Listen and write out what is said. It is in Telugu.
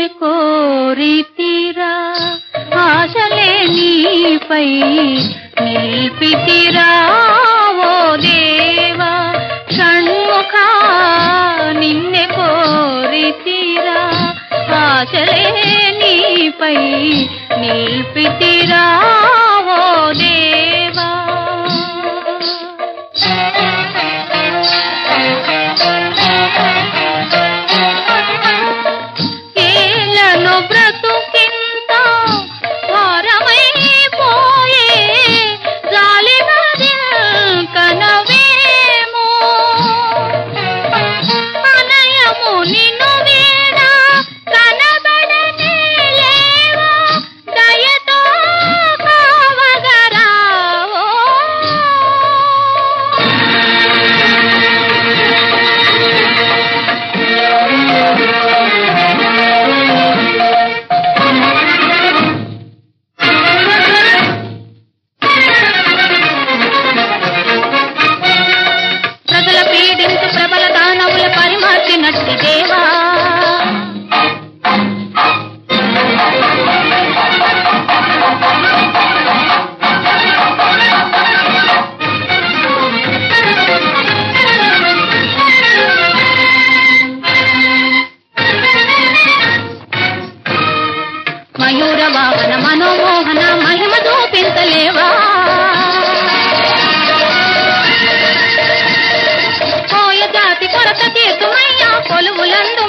కోరితిరా ఆశలే నీపై నిల్పితిరా ఓ దేవా షణ్ముఖ నిన్నె కోరితిరా ఆశలే నీపై నిల్పితిరా ఓ దేవా ఏలను బ్రతుకింత భారమైపోయే జాలినది కనవేమో అనయము నిన్ను వీడ కనబడనే లేవా దయతో కావగరావో ప్రజల పీడించు ప్రబల దానవుల పరిమార్చినట్టి దేవా మయూర వాహన మనోమోహన మహిమ చూపించలేవా కోయ జాతి కొరత తీర్చుమయ్యా కొలువులందు